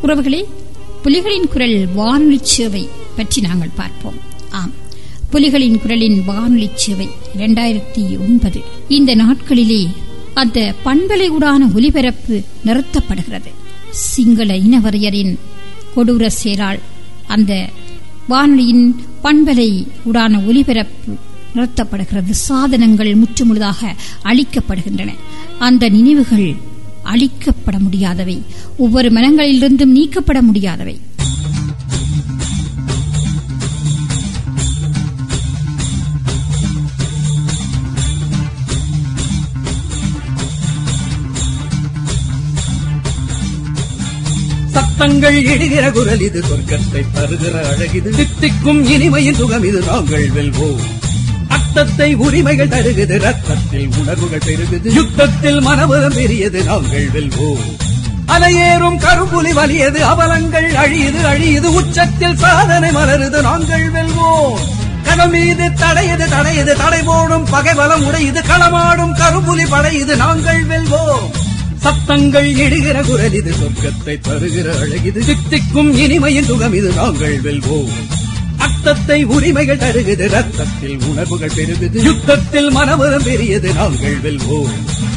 உறவுகளே புலிகளின் குரல் வானொலி சேவை பற்றி நாங்கள் பார்ப்போம் ஆம் புலிகளின் குரலின் வானொலி சேவை இரண்டாயிரத்தி ஒன்பது இந்த நாட்களிலே அந்த பண்பலையுடான ஒலிபரப்பு நிறுத்தப்படுகிறது சிங்கள இனவரையரின் கொடூர செயலால் அந்த வானொலியின் பண்பலை உடான ஒலிபரப்பு நிறுத்தப்படுகிறது சாதனங்கள் முற்றுமுழுதாக அழிக்கப்படுகின்றன அந்த நினைவுகள் அழிக்கப்பட முடியாதவை ஒவ்வொரு மனங்களிலிருந்தும் நீக்கப்பட முடியாதவை சத்தங்கள் இடுகிற குரல் இது சொர்க்கத்தை தருகிற அழகிது தித்திக்கும் இனிமையின் சுகம் இது நாங்கள் வெல்வோம் அத்தத்தை உரிமைகள் தருகுது ரத்தத்தில் உணர்வுகள் பெருகுது யுத்தத்தில் மனபலம் பெரியது நாங்கள் வெல்வோம் அலையேறும் கருப்புலி வலியது அவலங்கள் அழியுது அழியுது உச்சத்தில் சாதனை மலருது நாங்கள் வெல்வோம் கடல் மீது தடையது தடையது தடை போடும் பகைபலம் உடையுது களமாடும் கருப்புலி படையுது நாங்கள் வெல்வோம் சத்தங்கள் இடுகிற குரல் இது சொர்க்கத்தை தருகிற அழகிது சித்திக்கும் இனிமையின் சுகம் இது நாங்கள் வெல்வோம் அத்தத்தை உரிமைகள் தருகுது ரத்தத்தில் உணர்வுகள் பெருகுது யுத்தத்தில் மனபலம் பெரியது நாங்கள் வெல்வோம்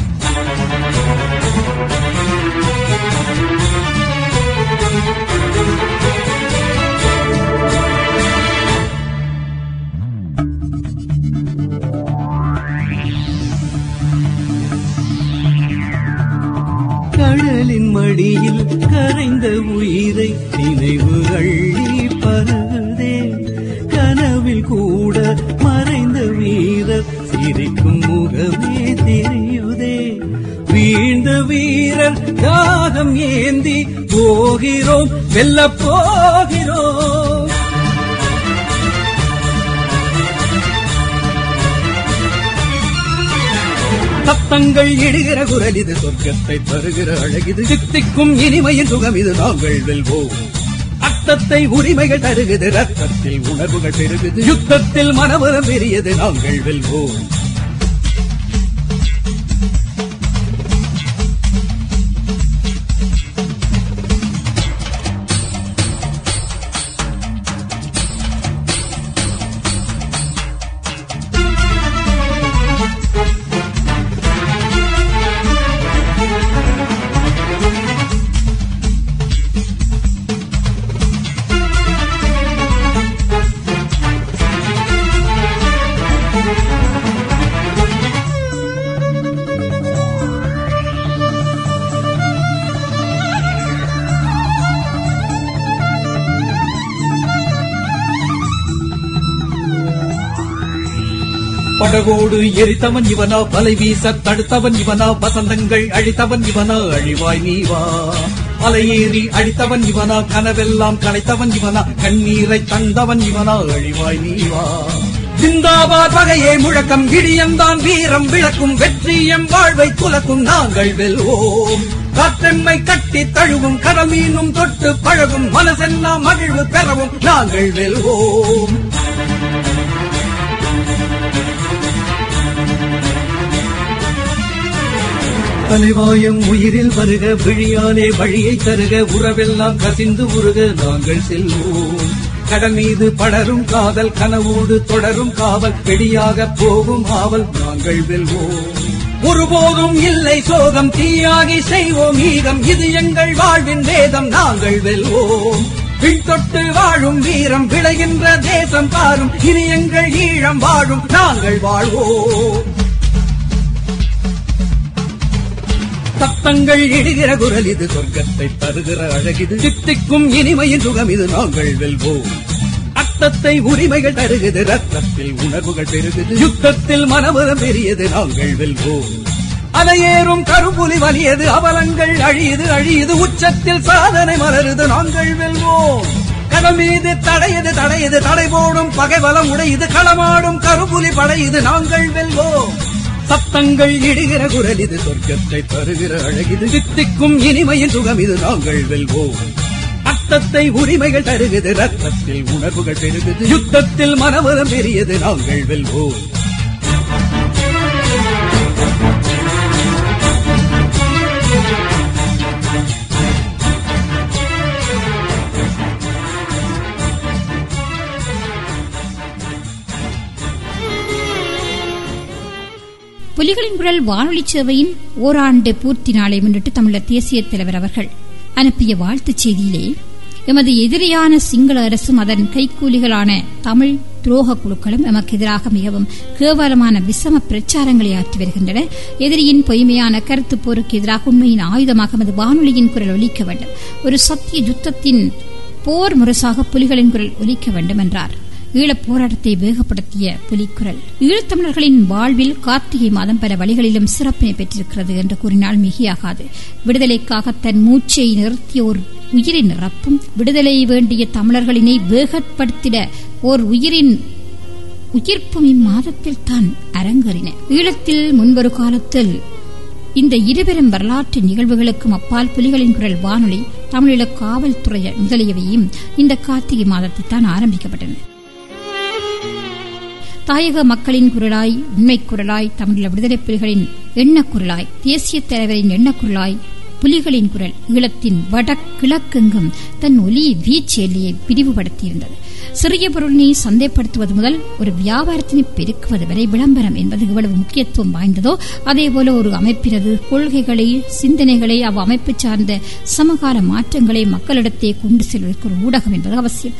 கடலின் மடியில் கரைந்த உயிரை நினைவு அள்ளி பருகுதே கனவில் கூட மறைந்த வீரர் சிரிக்கும் முகமே தெரியுதே வீழ்ந்த வீரர் தாகம் ஏந்தி போகிறோம் வெல்லப் போகிறோம் சத்தங்கள் இடுகிற குரல் இது சொர்க்கத்தை தருகிற அழகிது சித்திக்கும் இனிமையின் சுகம் இது நாங்கள் வெல்வோம் அத்தத்தை உரிமைகள் தருகுது ரத்தத்தில் உணர்வுகள் பெருகுது யுத்தத்தில் மனபலம் பெரியது நாங்கள் வெல்வோம் படகோடு எரித்தவன் இவனா வலை வீச தடுத்தவன் இவனா வசந்தங்கள் அழித்தவன் இவனா அழிவாய் நீ வா அலையேறி அடித்தவன் இவனா கனவெல்லாம் கலைத்தவன் இவனா கண்ணீரை தந்தவன் இவனா அழிவாய் நீ வா சிந்தாபாத் வகையே முழக்கம் இடியந்தான் வீரம் விளக்கும் வெற்றியம் வாழ்வை துலக்கும் நாங்கள் வெல்வோம் காற்றெம்மை கட்டி தழுவும் கடல் மீனும் தொட்டு பழகும் மனசெல்லாம் மகிழ்வு பெறவும் நாங்கள் வெல்வோம் தலைவாயம் உயிரில் வருக விழியாலே வழியை தருக உறவெல்லாம் கசிந்து உருக நாங்கள் செல்வோம் கடல் மீது படரும் காதல் கனவோடு தொடரும் காவல் வெடியாக போகும் ஆவல் நாங்கள் வெல்வோம் ஒருபோதும் இல்லை சோகம் தீயாகி செய்வோம் ஈகம் இது எங்கள் வாழ்வின் வேதம் நாங்கள் வெல்வோம் பின்தொட்டு வாழும் வீரம் விளைகின்ற தேசம் பாரும் இனி எங்கள் ஈழம் வாழும் நாங்கள் வாழ்வோம் சத்தங்கள் இடுகிற குரல் இது சொர்க்கத்தை தருகிற அழகிது சித்திக்கும் இனிமையின் சுகம் இது நாங்கள் வெல்வோம் அத்தத்தை உரிமைகள் தருகுது ரத்தத்தில் உணர்வுகள் பெருகுது யுத்தத்தில் மனபலம் பெரியது நாங்கள் வெல்வோம் அலையேறும் கருப்புலி வலியது அவலங்கள் அழியுது அழியுது உச்சத்தில் சாதனை மலருது நாங்கள் வெல்வோம் கடல் மீது தடையது தடையது தடை போடும் பகைவலம் உடையுது களமாடும் கருப்புலி படையுது நாங்கள் வெல்வோம் சத்தங்கள் இடுகிற குரல் இது சொர்க்கத்தை தருகிற அழகிது சித்திக்கும் இனிமையின் சுகம் இது நாங்கள் வெல்வோம் அத்தத்தை உரிமைகள் தருகுது ரத்தத்தில் உணர்வுகள் பெருகுது யுத்தத்தில் மனவரம் பெரியது நாங்கள் வெல்வோம் புலிகளின் குரல் வானொலி சேவையின் ஓராண்டு பூர்த்தி நாளை முன்னிட்டு தமிழர் தேசிய தலைவர் அவர்கள் அனுப்பிய வாழ்த்துச் செய்தியிலே எமது எதிரியான சிங்கள அரசும் அதன் கைக்கூலிகளான தமிழ் துரோக குழுக்களும் எமக்கு எதிராக மிகவும் கேவலமான விசம பிரச்சாரங்களை ஆற்றி வருகின்றன எதிரியின் பொய்மையான கருத்து போருக்கு எதிராக உண்மையின் ஆயுதமாக எமது வானொலியின் குரல் ஒலிக்க வேண்டும் ஒரு சத்திய யுத்தத்தின் போர் முரசாக புலிகளின் குரல் ஒலிக்க வேண்டும் என்றார் ஈழப் போராட்டத்தை வேகப்படுத்திய புலிக்குரல் ஈழத்தமிழர்களின் வாழ்வில் கார்த்திகை மாதம் பல வழிகளிலும் சிறப்பினை பெற்றிருக்கிறது என்று கூறினால் மிகையாகாது விடுதலைக்காக தன் மூச்சை நிறுத்திய ஒரு உயிரின் நிரப்பும் விடுதலை வேண்டிய தமிழர்களினை வேகப்படுத்திட ஓர் உயிரின் உயிர்ப்பும் இம்மாதத்தில் தான் அரங்கேறின ஈழத்தில் முன்பொரு காலத்தில் இந்த இருபெரும் வரலாற்று நிகழ்வுகளுக்கும் அப்பால் புலிகளின் குரல் வானொலி தமிழீழ காவல்துறை முதலியவையும் இந்த கார்த்திகை மாதத்தில் தான் ஆரம்பிக்கப்பட்டன தாயக மக்களின் குரலாய் உண்மை குரலாய் தமிழீழ விடுதலை புலிகளின் எண்ணக்குரலாய் தேசிய தலைவரின் எண்ணக்குரலாய் புலிகளின் குரல் ஈழத்தின் வடகிழக்கெங்கும் தன் ஒலி வீச்சு எல்லையை விரிவுபடுத்தியிருந்தது சிறிய பொருளினை சந்தைப்படுத்துவது முதல் ஒரு வியாபாரத்தினை பெருக்குவது வரை விளம்பரம் என்பது எவ்வளவு முக்கியத்துவம் வாய்ந்ததோ அதேபோல ஒரு அமைப்பினது கொள்கைகளை சிந்தனைகளை அவ் அமைப்பு சார்ந்த சமகால மாற்றங்களை மக்களிடத்தே கொண்டு செல்வதற்கு ஒரு ஊடகம் என்பது அவசியம்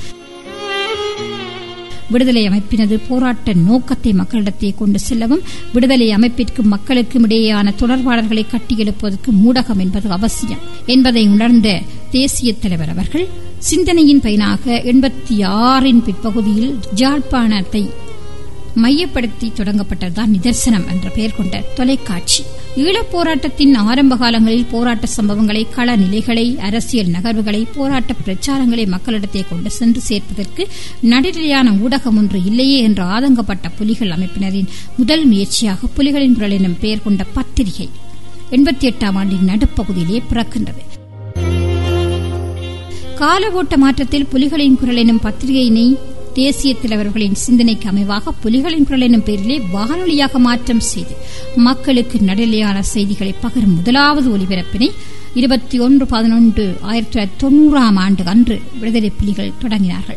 விடுதலை அமைப்பினது போராட்ட நோக்கத்தை மக்களிடத்தே கொண்டு செல்லவும் விடுதலை அமைப்பிற்கும் மக்களுக்கும் இடையேயான தொடர்பாளர்களை கட்டியெழுப்பதற்கு ஊடகம் என்பது அவசியம் என்பதை உணர்ந்த தேசிய தலைவர் அவர்கள் சிந்தனையின் பயனாக எண்பத்தி ஆறின் பிற்பகுதியில் ஜாழ்ப்பாணத்தை மையப்படுத்தி தொடங்கப்பட்டதுதான் நிதர்சனம் என்ற பெயர் கொண்ட தொலைக்காட்சி ஈழப் போராட்டத்தின் ஆரம்ப காலங்களில் போராட்ட சம்பவங்களை கள நிலைகளை அரசியல் நகர்வுகளை போராட்ட பிரச்சாரங்களை மக்களிடத்தே கொண்டு சென்று சேர்ப்பதற்கு நடுநிலையான ஊடகம் ஒன்று இல்லையே என்று ஆதங்கப்பட்ட புலிகள் அமைப்பினரின் முதல் முயற்சியாக புலிகளின் குரல் எனும் பெயர் கொண்ட பத்திரிகை எண்பத்தி எட்டாம் ஆண்டின் நடுப்பகுதியிலே பிறக்கின்றது கால ஓட்ட மாற்றத்தில் புலிகளின் குரல் எனும் பத்திரிகையினை தேசிய தலைவர்களின் சிந்தனைக்கு அமைவாக புலிகளின் குரல் எனும் பெயரிலே வானொலியாக மாற்றம் செய்து மக்களுக்கு நடுநிலையான செய்திகளை பகரும் முதலாவது ஒலிபரப்பினை இருபத்தி ஒன்று பதினொன்று ஆயிரத்தி தொள்ளாயிரத்தி தொண்ணூறாம் ஆண்டு அன்று விடுதலை புலிகள் தொடங்கினார்கள்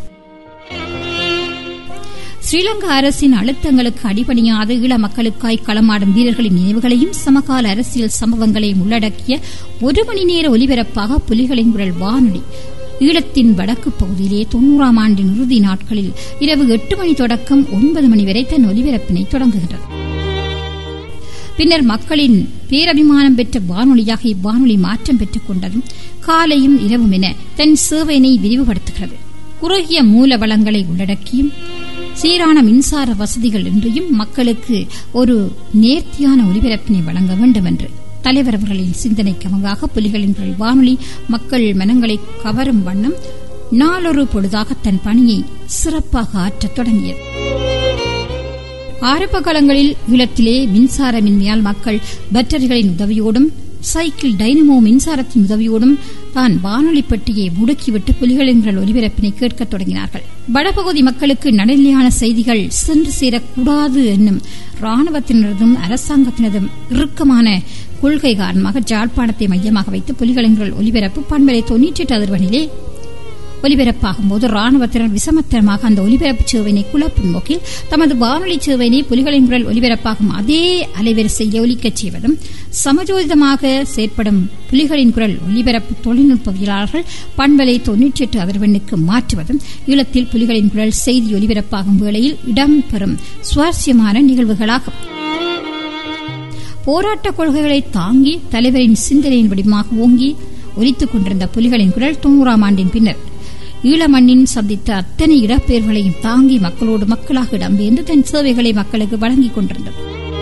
ஸ்ரீலங்கா அரசின் அழுத்தங்களுக்கு அடிபணியாத ஈழ மக்களுக்காய் களமாடும் வீரர்களின் நினைவுகளையும் சமகால அரசியல் சம்பவங்களையும் உள்ளடக்கிய ஒரு மணி நேர ஒலிபரப்பாக புலிகளின் குரல் வானொலி ஈழத்தின் வடக்கு பகுதியிலே தொன்னூறாம் ஆண்டின் இறுதி நாட்களில் இரவு எட்டு மணி தொடக்கம் ஒன்பது மணி வரை தன் ஒலிபரப்பினை தொடங்குகின்றது பின்னர் மக்களின் பேரபிமானம் பெற்ற வானொலியாக இவ்வானொலி மாற்றம் பெற்றுக் கொண்டதும் காலையும் இரவும் என தன் சேவையினை விரிவுபடுத்துகிறது குறுகிய மூல வளங்களை உள்ளடக்கியும் சீரான மின்சார வசதிகள் இன்றியும் மக்களுக்கு ஒரு நேர்த்தியான ஒலிபரப்பினை வழங்க வேண்டும் என்று தலைவர் அவர்களின் சிந்தனைக்கு அமைவாக புலிகளின் குரல் வானொலி மக்கள் மனங்களை கவரும் வண்ணம் நாளொரு பொழுதாக தன் பணியை சிறப்பாக ஆற்றத் தொடங்கியது ஆரம்ப காலங்களில் ஈழத்திலே மின்சாரமின்மையால் மக்கள் பேட்டரிகளின் உதவியோடும் சைக்கிள் டைனமோ மின்சாரத்தின் உதவியோடும் தான் வானொலி பெட்டியை முடுக்கிவிட்டு புலிகளின் குரல் ஒலிபரப்பினை கேட்கத் தொடங்கினார்கள் வடபகுதி மக்களுக்கு நடுநிலையான செய்திகள் சென்று சேரக்கூடாது என்னும் ராணுவத்தினரதும் அரசாங்கத்தினதும் இறுக்கமான கொள்கை காரணமாக ஜாழ்ப்பாணத்தை மையமாக வைத்து புலிகளின் குரல் ஒலிபரப்பு பண்பலை தொன்னூற்றி எட்டு அதிர்வனிலே ஒலிபரப்பாகும் போது ராணுவத்தினர் விசமத்தனமாக அந்த ஒலிபரப்பு சேவையினை குழப்பும் நோக்கில் தமது வானொலி சேவையினை புலிகளின் குரல் ஒலிபரப்பாகும் அதே அலைவரிசையில் ஒலிக்கச் செய்வதும் சமஜோதிதமாக செயற்படும் புலிகளின் குரல் ஒலிபரப்பு தொழில்நுட்பவியலாளர்கள் பண்பலை தொன்னூற்றி எட்டு அதிர்வெண்ணுக்கு மாற்றுவதும் ஈழத்தில் புலிகளின் குரல் செய்தி ஒலிபரப்பாகும் வேளையில் இடம்பெறும் சுவாரஸ்யமான நிகழ்வுகளாகும் போராட்ட கொள்கைகளை தாங்கி தலைவரின் சிந்தனையின் வடிவமாக ஓங்கி ஒலித்துக் கொண்டிருந்த புலிகளின் குரல் தொண்ணூறாம் ஆண்டின் பின்னர் ஈழமண்ணின் சந்தித்த அத்தனை இடப்பெயர்களையும் தாங்கி மக்களோடு மக்களாக இடம்பெயர்ந்து தன் சேவைகளை மக்களுக்கு வழங்கிக் கொண்டிருந்தது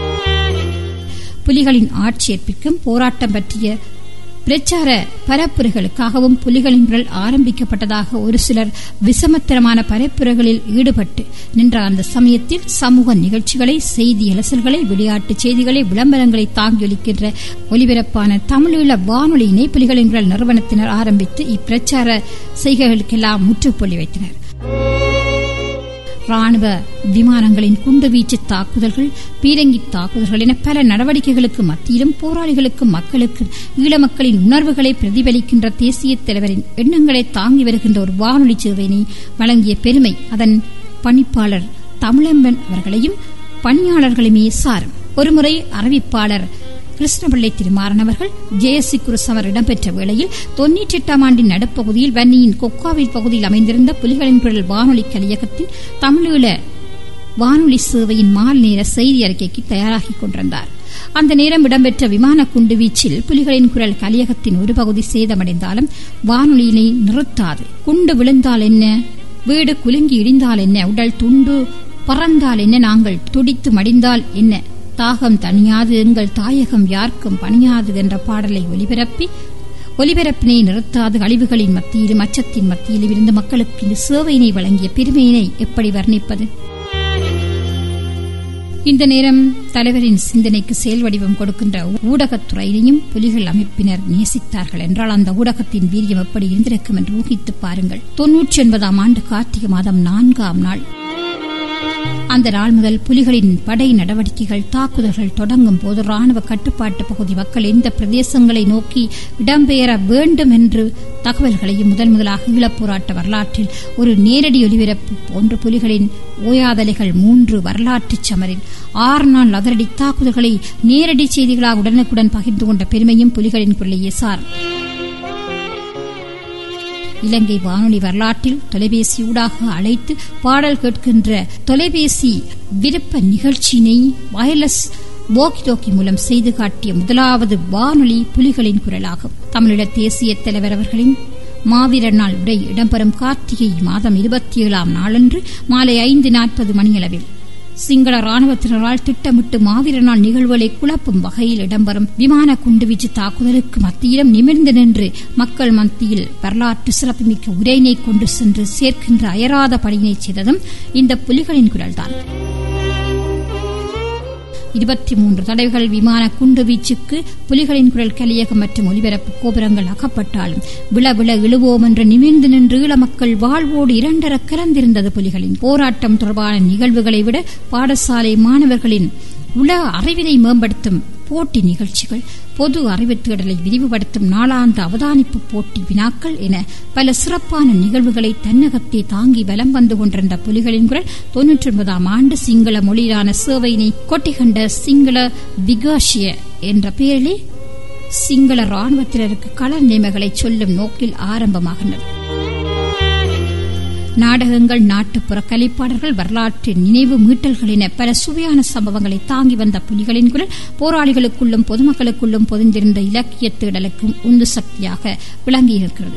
புலிகளின் ஆட்சேர்ப்பிற்கும் போராட்டம் பற்றிய பிரச்சார பரப்புரைகளுக்காகவும் புலிகளின் குரல் ஆரம்பிக்கப்பட்டதாக ஒரு சிலர் விசமத்தரமான பரப்புரைகளில் ஈடுபட்டு நின்ற அந்த சமயத்தில் சமூக நிகழ்ச்சிகளை செய்தி அலசல்களை விளையாட்டு செய்திகளை விளம்பரங்களை தாங்கியொலிக்கின்ற ஒலிபரப்பான தமிழீழ வானொலியினை புலிகளின் குரல் நிறுவனத்தினர் ஆரம்பித்து இப்பிரச்சார செய்கைகளுக்கெல்லாம் முற்றுப்புள்ளி வைத்தனர் ராணுவ விமானங்களின் குண்டுவீச்சு தாக்குதல்கள் பீரங்கி தாக்குதல்கள் என பல நடவடிக்கைகளுக்கு மத்தியிலும் போராளிகளுக்கும் மக்களுக்கும் ஈழ மக்களின் உணர்வுகளை பிரதிபலிக்கின்ற தேசிய தலைவரின் எண்ணங்களை தாங்கி வருகின்ற ஒரு வானொலி சேவையினை வழங்கிய பெருமை அதன் பணிப்பாளர் தமிழம்பன் அவர்களையும் பணியாளர்களுமே சாரும் ஒருமுறை அறிவிப்பாளர் கிருஷ்ணபிள்ளை திருமாறன் அவர்கள் ஜெயசி குருசவர் இடம்பெற்ற வேளையில் தொன்னூற்றி எட்டாம் ஆண்டின் நடுப்பகுதியில் வன்னியின் கொக்காவில் பகுதியில் அமைந்திருந்த புலிகளின் குரல் வானொலி கலையகத்தின் தமிழீழ வானொலி சேவையின் மால் நேர செய்தி அறிக்கைக்கு தயாராகிக் கொண்டிருந்தார் அந்த நேரம் இடம்பெற்ற விமான குண்டுவீச்சில் புலிகளின் குரல் கலியகத்தின் ஒரு பகுதி சேதமடைந்தாலும் வானொலியினை நிறுத்தாது குண்டு விழுந்தால் என்ன வீடு குலுங்கி இடிந்தால் என்ன உடல் துண்டு பறந்தால் என்ன நாங்கள் துடித்து மடிந்தால் என்ன தாகம் தனியாது எங்கள் தாயகம் யாருக்கும் பணியாது என்ற பாடலை ஒலிபரப்பி ஒலிபரப்பினை நிறுத்தாது அழிவுகளின் மத்தியிலும் அச்சத்தின் மத்தியிலும் இருந்த மக்களுக்கு இந்த சேவையினை வழங்கிய பெருமையினை எப்படி வர்ணிப்பது இந்த நேரம் தலைவரின் சிந்தனைக்கு செயல் வடிவம் கொடுக்கின்ற ஊடகத்துறையினையும் புலிகள் அமைப்பினர் நேசித்தார்கள் என்றால் அந்த ஊடகத்தின் வீரியம் எப்படி இருந்திருக்கும் என்று ஊகித்து பாருங்கள் தொன்னூற்றி ஒன்பதாம் ஆண்டு கார்த்திகை மாதம் நான்காம் நாள் அந்த நாள் முதல் புலிகளின் படை நடவடிக்கைகள் தாக்குதல்கள் தொடங்கும் போது ராணுவ கட்டுப்பாட்டு பகுதி மக்கள் எந்த பிரதேசங்களை நோக்கி இடம்பெயர வேண்டும் என்று தகவல்களையும் முதன் முதலாக ஈழப்போராட்ட வரலாற்றில் ஒரு நேரடி ஒலிபரப்பு போன்ற புலிகளின் ஓயாதலைகள் மூன்று வரலாற்று சமரில் ஆறு நாள் அதிரடி தாக்குதல்களை நேரடி செய்திகளாக உடனுக்குடன் பகிர்ந்து கொண்ட பெருமையும் புலிகளின் குரலையே சார் இலங்கை வானொலி வரலாற்றில் தொலைபேசி ஊடாக அழைத்து பாடல் கேட்கின்ற தொலைபேசி விருப்ப நிகழ்ச்சியினை வயர்லெஸ் வாக்கி டோக்கி மூலம் செய்து காட்டிய முதலாவது வானொலி புலிகளின் குரலாகும் தமிழீழ தேசிய தலைவர் அவர்களின் மாவீரர் நாள் உரை இடம்பெறும் கார்த்திகை மாதம் இருபத்தி ஏழாம் நாளன்று மாலை ஐந்து நாற்பது மணியளவில் சிங்கள ராணுவத்தினரால் திட்டமிட்டு மாவீரர் நாள் நிகழ்வுகளை குழப்பும் வகையில் இடம்பெறும் விமான குண்டுவீச்சு தாக்குதலுக்கு மத்தியிலும் நிமிர்ந்து நின்று மக்கள் மத்தியில் வரலாற்று சிறப்புமிக்க உரையினை கொண்டு சென்று சேர்க்கின்ற அயராத பணியினை செய்ததும் இந்த புலிகளின் குரல்தான் இருபத்தி மூன்று தடவைகள் விமான குண்டு வீச்சுக்கு புலிகளின் குரல் கலியகம் மற்றும் ஒலிபரப்பு கோபுரங்கள் அகப்பட்டாலும் விழ விழ இழுவோம் என்று நிமிர்ந்து நின்று ஈழ மக்கள் வாழ்வோடு இரண்டர கலந்திருந்தது புலிகளின் போராட்டம் தொடர்பான நிகழ்வுகளை விட பாடசாலை மாணவர்களின் உள அறிவினை மேம்படுத்தும் போட்டி நிகழ்ச்சிகள் பொது அறிவு தேடலை விரிவுபடுத்தும் நாளாந்த அவதானிப்பு போட்டி வினாக்கள் என பல சிறப்பான நிகழ்வுகளை தன்னகத்தே தாங்கி வலம் வந்து கொண்டிருந்த புலிகளின் குரல் தொன்னூற்றி ஒன்பதாம் ஆண்டு சிங்கள மொழியிலான சேவையினை கொட்டிகண்ட சிங்கள விகாஷிய என்ற பெயரிலே சிங்கள ராணுவத்தினருக்கு கள நிலைமைகளை சொல்லும் நோக்கில் ஆரம்பமாகின்றது நாடகங்கள் நாட்டுப்புற கலைப்பாடல்கள் வரலாற்று நினைவு மீட்டல்கள் என பல சுவையான சம்பவங்களை தாங்கி வந்த புலிகளின் குரல் போராளிகளுக்குள்ளும் பொதுமக்களுக்குள்ளும் பொதிந்திருந்த இலக்கிய தேடலுக்கும் உந்து சக்தியாக விளங்கியிருக்கிறது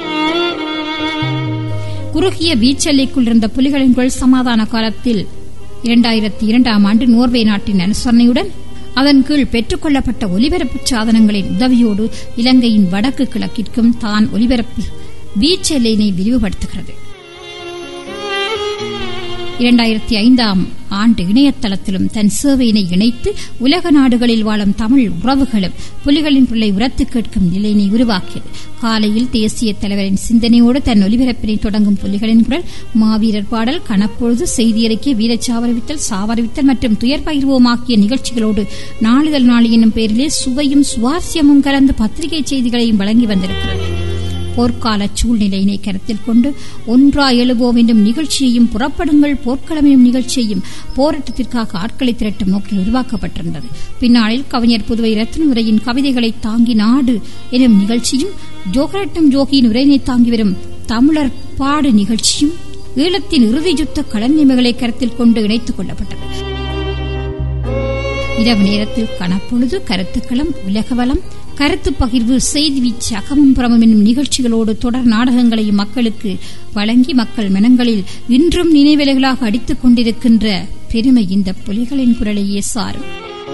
குறுகிய வீச்செல்லைக்குள் இருந்த புலிகளின் குரல் சமாதான காலத்தில் இரண்டாயிரத்தி இரண்டாம் ஆண்டு நோர்வே நாட்டின் அனுசரணையுடன் அதன் கீழ் பெற்றுக் கொள்ளப்பட்ட ஒலிபரப்பு சாதனங்களின் உதவியோடு இலங்கையின் வடக்கு கிழக்கிற்கும் தான் ஒலிபரப்பு வீச்செல்லையினை விரிவுபடுத்துகிறது இரண்டாயிரத்தி ஐந்தாம் ஆண்டு இணையதளத்திலும் தன் சேவையினை இணைத்து உலக நாடுகளில் வாழும் தமிழ் உறவுகளும் புலிகளின் பிள்ளை உரத்து கேட்கும் நிலையினை உருவாக்கியது காலையில் தேசிய தலைவரின் சிந்தனையோடு தன் ஒலிபரப்பினை தொடங்கும் புலிகளின் குரல் மாவீரர் பாடல் கணப்பொழுது செய்தியறிக்கை வீரச்சாவரவித்தல் சாவரவித்தல் மற்றும் துயர் பகிர்வோம் ஆகிய நிகழ்ச்சிகளோடு நாளிதழ் நாளி என்னும் பெயரிலே சுவையும் சுவாரஸ்யமும் கலந்து பத்திரிகை செய்திகளையும் வழங்கி வந்திருக்கிறது போர்க்கால சூழ்நிலையினை கருத்தில் கொண்டு ஒன்றா எழுவோம் என்னும் நிகழ்ச்சியையும் புறப்படுங்கள் போர்க்களம் என்னும் நிகழ்ச்சியையும் போராட்டத்திற்காக ஆட்களை திரட்டும் நோக்கில் உருவாக்கப்பட்டிருந்தது பின்னாளில் கவிஞர் புதுவை ரத்னதுரையின் கவிதைகளை தாங்கி நாடு எனும் நிகழ்ச்சியும் ஜோகரட்டம் ஜோகியின் உரையினை தாங்கி வரும் தமிழர் பாடு நிகழ்ச்சியும் ஈழத்தின் இறுதி யுத்த களநிலைமைகளை கருத்தில் கொண்டு இணைத்துக் கொள்ளப்பட்டது இரவு நேரத்தில் கணப்பொழுது கருத்துக்களம் உலகவளம் கருத்து பகிர்வு செய்தி வீச்சு அகமும் புறமும் என்னும் நிகழ்ச்சிகளோடு தொடர் நாடகங்களையும் மக்களுக்கு வழங்கி மக்கள் மனங்களில் இன்றும் நினைவலைகளாக அடித்துக் கொண்டிருக்கின்ற பெருமை இந்த புலிகளின் குரலையே சாரும்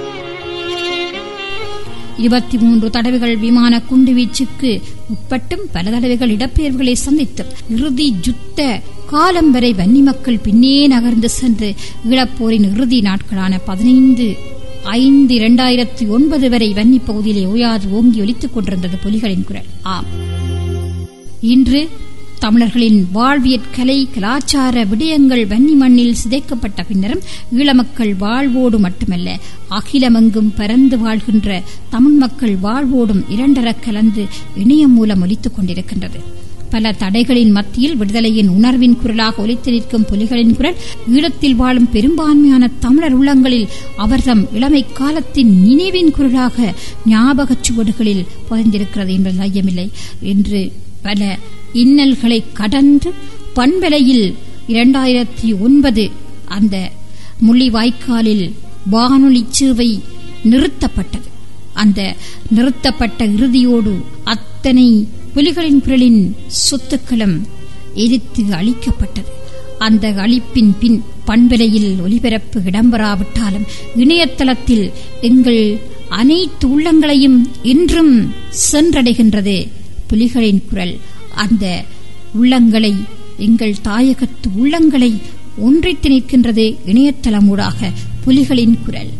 இருபத்தி மூன்று தடவைகள் விமான குண்டுவீச்சுக்கு உட்பட்டும் பல தடவைகள் இடப்பெயர்வுகளை சந்தித்தும் இறுதி யுத்த காலம் வரை வன்னி மக்கள் பின்னே நகர்ந்து சென்று ஈழப்போரின் இறுதி நாட்களான பதினைந்து ஐந்து இரண்டாயிரத்தி ஒன்பது வரை வன்னி பகுதியிலே ஓயாது ஓங்கி ஒலித்துக் கொண்டிருந்தது புலிகளின் குரல் ஆம் இன்று தமிழர்களின் வாழ்வியற் கலை கலாச்சார விடயங்கள் வன்னி மண்ணில் சிதைக்கப்பட்ட பின்னரும் ஈழமக்கள் வாழ்வோடு மட்டுமல்ல அகிலமெங்கும் பரந்து வாழ்கின்ற தமிழ் மக்கள் வாழ்வோடும் இரண்டர கலந்து இணையம் மூலம் ஒலித்துக் கொண்டிருக்கின்றது பல தடைகளின் மத்தியில் விடுதலையின் உணர்வின் குரலாக ஒலித்து நிற்கும் புலிகளின் குரல் ஈழத்தில் வாழும் பெரும்பான்மையான தமிழர் உள்ளங்களில் அவர்தம் இளமை காலத்தின் நினைவின் குரலாக ஞாபகச் சுவடுகளில் பதிந்திருக்கிறது என்பதில் ஐயமில்லை என்று பல இன்னல்களை கடந்து பண்பலையில் இரண்டாயிரத்தி ஒன்பது அந்த முள்ளிவாய்க்காலில் வானொலி சேவை நிறுத்தப்பட்டது அந்த நிறுத்தப்பட்ட இறுதியோடு அத்தனை புலிகளின் குரலின் சொத்துக்களும் எரித்து அழிக்கப்பட்டது அந்த அழிப்பின் பின் பண்பலையில் ஒலிபரப்பு இடம்பெறாவிட்டாலும் இணையதளத்தில் எங்கள் அனைத்து உள்ளங்களையும் இன்றும் சென்றடைகின்றது புலிகளின் குரல் அந்த உள்ளங்களை எங்கள் தாயகத்து உள்ளங்களை ஒன்றித்து நிற்கின்றது இணையதளமூடாக புலிகளின் குரல்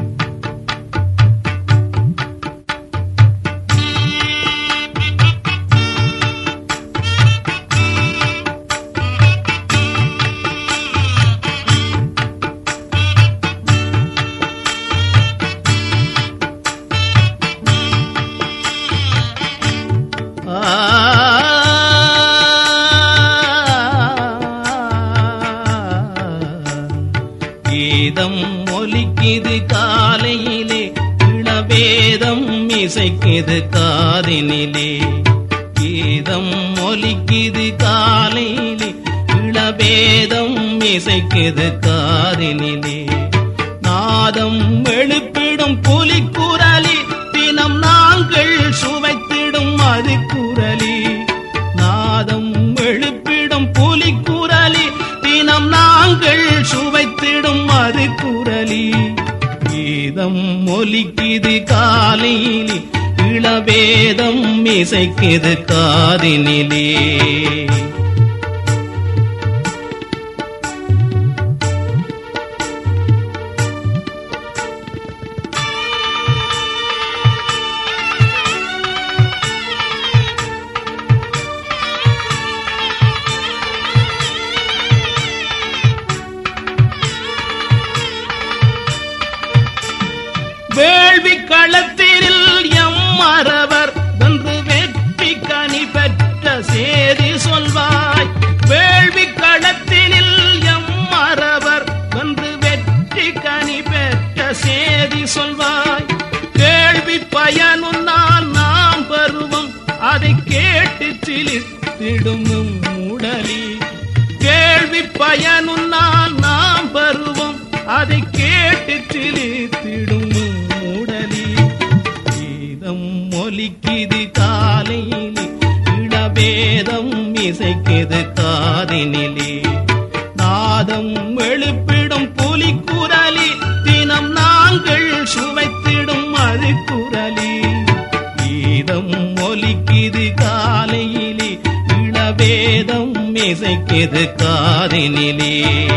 கீதம் ஒலிக்குது காலையிலே இளவேதம் இசைக்குது காதினிலே கீதம் ஒலிக்குது காலையிலே இளவேதம் இசைக்குது காதினிலே நாதம் எழுப்பிடும் புலிக்குரலி தினம் நாங்கள் சுவைத்திடும் அது குரலி நாதம் எழுப்பிடும் புலிக்குரலி தினம் நாங்கள் சுவைத்திடும் அது குரலி கீதம் ஒலிக்குது காலையிலே இளவேதம் இசைக்குது காதினிலே வேள்வி களத்தில் எம் மறவர் வென்று வெற்றி கனி பெற்ற சேதி சொல்வாய் வேள்வி களத்தில் எம் மறவர் வென்று வெற்றி கனி பெற்ற சேதி சொல்வாய் கேள்வி பயனும் நான் நாம் பருவம் அதை கேட்டு சிலித்திடும் உடலி கேள்வி பயனும் நான் நாம் பருவம் அதை கேட்டு சிலித்திடும் உடலி கீதம் ஒலிக்குது காலையிலே இளவேதம் இசைக்குது காதினிலே நாதம் எழுப்பிடும் புலிக்குரலி தினம் நாங்கள் சுவைத்திடும் அது குரலி கீதம் ஒலிக்குது காலையிலே இளவேதம் இசைக்குது காதினிலே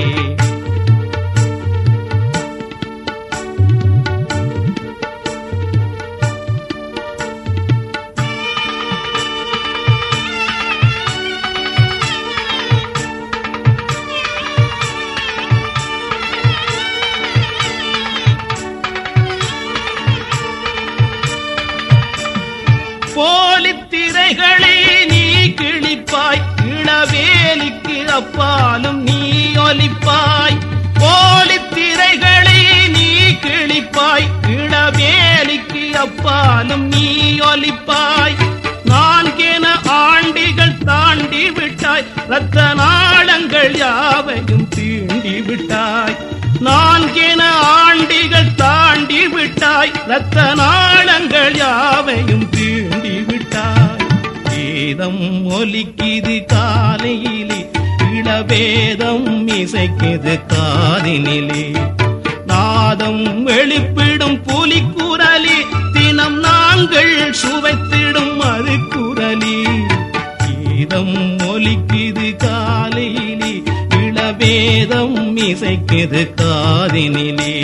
போலித் திரைகளை நீ கிழிப்பாய் இளவேலிக்கு அப்பாலும் நீ ஒலிப்பாய் போலித் திரைகளை நீ கிழிப்பாய் இளவேலிக்கு அப்பாலும் நீ ஒலிப்பாய் நான்கென ஆண்டிகள் தாண்டி விட்டாய் ரத்த நாளங்கள் யாவையும் தீண்டி விட்டாய் நான்கென ஆண்டிகள் தாண்டி விட்டாய் ரத்த நாளங்கள் யாவையும் தீண்டி விட்டாய் வேதம் ஒலிக்குது காலையிலே இளவேதம் இசைக்குது காதினிலே நாதம் எழுப்பிடும் புலிக்குரலி தினம் நாங்கள் சுவைத்திடும் அது குரலி கீதம் ஒலிக்குது காலையிலே இளவேதம் இசைக்குது காதினிலே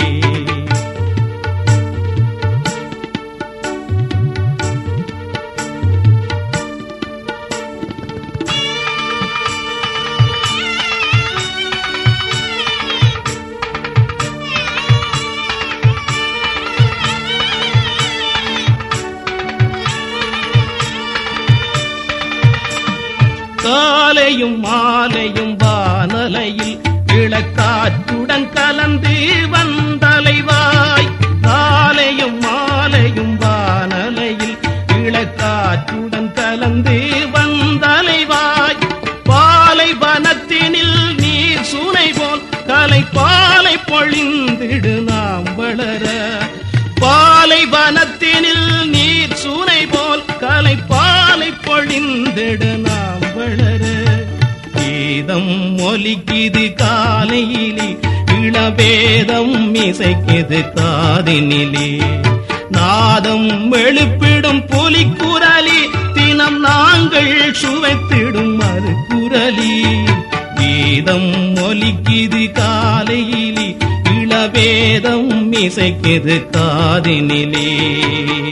காலையும் மாலையும் வானலையில் இளக்காற்றுடன் கலந்து வந்தலைவாய் காலையும் மாலையும் வானலையில் இளக்காற்றுடன் கலந்து வந்தலைவாய் பாலை வனத்தினில் நீர் சூனை போல் கலை பாலை பொழிந்திடு நாம் வளர பாலை வனத்தினில் நீர் சூனை போல் கலை பாலை பொழிந்திடு நாம் வளர கீதம் ஒலிக்குது காலையிலே இளவேதம் இசைக்குது காதினிலே நாதம் எழுப்பிடும் புலிக்குரலி தினம் நாங்கள் சுவைத்திடும் மறு குரலி கீதம் ஒலிக்குது காலையிலே இளவேதம் இசைக்குது காதினிலே